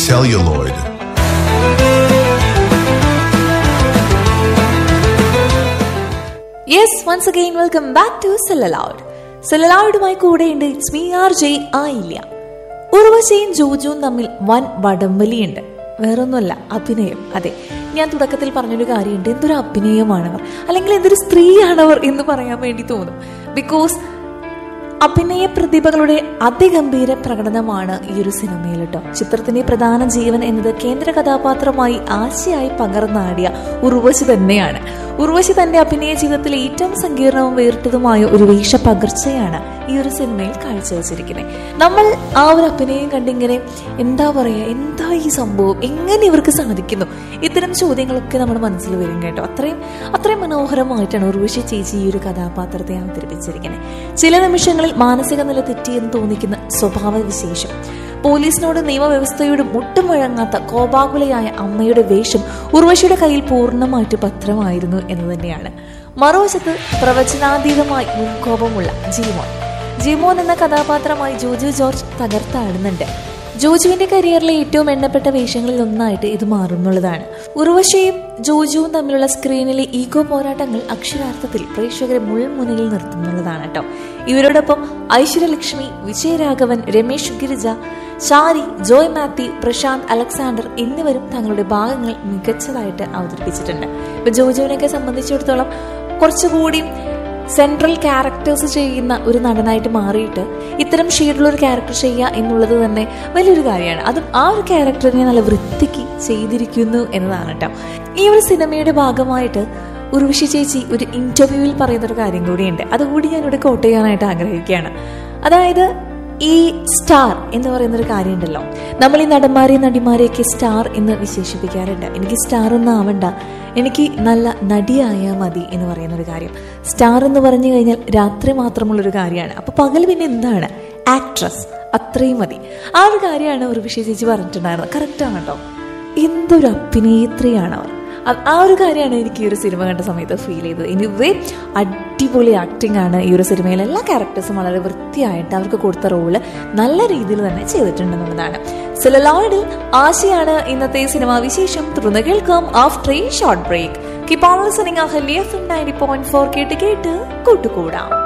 celluloid. Yes once again welcome back to celluloid സെല്ലലൗഡുമായി കൂടെയുണ്ട് it's me R J ആയില്ല ഉർവശയും ജോജുവും തമ്മിൽ വൻ വടംവലിയുണ്ട് വേറൊന്നുമല്ല അഭിനയം അതെ ഞാൻ തുടക്കത്തിൽ പറഞ്ഞൊരു കാര്യമുണ്ട് എന്തൊരു അഭിനയമാണവർ അല്ലെങ്കിൽ എന്തൊരു സ്ത്രീയാണവർ എന്ന് പറയാൻ വേണ്ടി തോന്നും ബിക്കോസ് അഭിനയ പ്രതിഭകളുടെ അതിഗംഭീര പ്രകടനമാണ് ഈ ഒരു സിനിമയിൽ കേട്ടോ ചിത്രത്തിന്റെ പ്രധാന ജീവൻ എന്നത് കേന്ദ്ര കഥാപാത്രമായി ആശയായി പകർന്നാടിയ ഉർവശി തന്നെയാണ് ഉർവശി തന്റെ അഭിനയ ജീവിതത്തിലെ ഏറ്റവും സങ്കീർണവും വേറിട്ടതുമായ ഒരു വേഷ പകർച്ചയാണ് ഈ ഒരു സിനിമയിൽ കാഴ്ചവെച്ചിരിക്കുന്നത് നമ്മൾ ആ ഒരു അഭിനയം കണ്ടിങ്ങനെ എന്താ പറയാ എന്താ ഈ സംഭവം എങ്ങനെ ഇവർക്ക് സാധിക്കുന്നു ഇത്തരം ചോദ്യങ്ങളൊക്കെ നമ്മുടെ മനസ്സിൽ വരും കേട്ടോ അത്രയും അത്രയും മനോഹരമായിട്ടാണ് ഉർവശി ചേച്ചി ഈ ഒരു കഥാപാത്രത്തെ അവതരിപ്പിച്ചിരിക്കുന്നത് ചില നിമിഷങ്ങളിൽ മാനസിക നില തെറ്റിയെന്ന് തോന്നിക്കുന്ന സ്വഭാവ വിശേഷം പോലീസിനോട് നിയമവ്യവസ്ഥയോട് മുട്ടും വഴങ്ങാത്ത കോപാകുലയായ അമ്മയുടെ വേഷം ഉർവശിയുടെ കയ്യിൽ പൂർണ്ണമായിട്ട് പത്രമായിരുന്നു എന്ന് തന്നെയാണ് മറുവശത്ത് പ്രവചനാതീതമായി മുൻകോപമുള്ള ജീമോൻ ജീമോൻ എന്ന കഥാപാത്രമായി ജോജു ജോർജ് തകർത്താടുന്നുണ്ട് ജോജുവിന്റെ കരിയറിലെ ഏറ്റവും എണ്ണപ്പെട്ട വേഷങ്ങളിൽ ഒന്നായിട്ട് ഇത് മാറുന്നുള്ളതാണ് ഉർവശയും ജോജുവും തമ്മിലുള്ള സ്ക്രീനിലെ ഈഗോ പോരാട്ടങ്ങൾ അക്ഷരാർത്ഥത്തിൽ പ്രേക്ഷകരെ മുൾമുനയിൽ നിർത്തുന്നുള്ളതാണ് കേട്ടോ ഇവരോടൊപ്പം ഐശ്വര്യലക്ഷ്മി വിജയരാഘവൻ രമേശ് ഗിരിജ ഷാരി ജോയ് മാത്യു പ്രശാന്ത് അലക്സാണ്ടർ എന്നിവരും തങ്ങളുടെ ഭാഗങ്ങൾ മികച്ചതായിട്ട് അവതരിപ്പിച്ചിട്ടുണ്ട് ഇപ്പൊ ജോജുവിനെയൊക്കെ സംബന്ധിച്ചിടത്തോളം കുറച്ചുകൂടി സെൻട്രൽ ക്യാരക്ടേഴ്സ് ചെയ്യുന്ന ഒരു നടനായിട്ട് മാറിയിട്ട് ഇത്തരം ഷെയ്ഡുള്ള ഒരു ക്യാരക്ടർ ചെയ്യുക എന്നുള്ളത് തന്നെ വലിയൊരു കാര്യമാണ് അതും ആ ഒരു ക്യാരക്ടറിനെ നല്ല വൃത്തിക്ക് ചെയ്തിരിക്കുന്നു എന്നതാണ് കേട്ടോ ഈ ഒരു സിനിമയുടെ ഭാഗമായിട്ട് ഉർവശി ചേച്ചി ഒരു ഇന്റർവ്യൂവിൽ പറയുന്ന ഒരു കാര്യം കൂടിയുണ്ട് അതുകൂടി ഞാനിവിടെ കോട്ട് ചെയ്യാനായിട്ട് ആഗ്രഹിക്കുകയാണ് അതായത് ഈ സ്റ്റാർ എന്ന് പറയുന്ന ഒരു കാര്യമുണ്ടല്ലോ നമ്മൾ ഈ നടന്മാരെയും നടിമാരെയൊക്കെ സ്റ്റാർ എന്ന് വിശേഷിപ്പിക്കാറുണ്ട് എനിക്ക് സ്റ്റാർ ഒന്നും ആവണ്ട എനിക്ക് നല്ല നടിയായാൽ മതി എന്ന് പറയുന്ന ഒരു കാര്യം സ്റ്റാർ എന്ന് പറഞ്ഞു കഴിഞ്ഞാൽ രാത്രി മാത്രമുള്ളൊരു കാര്യമാണ് അപ്പൊ പകൽ പിന്നെ എന്താണ് ആക്ട്രസ് അത്രയും മതി ആ ഒരു കാര്യമാണ് ഒരു വിഷയ ചേച്ചി പറഞ്ഞിട്ടുണ്ടായിരുന്നത് കറക്റ്റാണ് കേട്ടോ എന്തൊരു അഭിനേത്രിയാണ് അവർ അത് ആ ഒരു കാര്യമാണ് എനിക്ക് ഈ ഒരു സിനിമ കണ്ട സമയത്ത് ഫീൽ ചെയ്തത് എനിവേ അടിപൊളി ആക്ടിംഗ് ആണ് ഈ ഒരു സിനിമയിൽ എല്ലാ ക്യാരക്ടേഴ്സും വളരെ വൃത്തിയായിട്ട് അവർക്ക് കൊടുത്ത റോള് നല്ല രീതിയിൽ തന്നെ ചെയ്തിട്ടുണ്ടെന്നുള്ളതാണ് സിലലോയിഡിൽ ആശയാണ് ഇന്നത്തെ സിനിമാ വിശേഷം തുടർന്ന് കേൾക്കാം after a short break keep on listening Ahalya F M ninety point four കേട്ട് കേട്ട് കൂട്ടുകൂടാം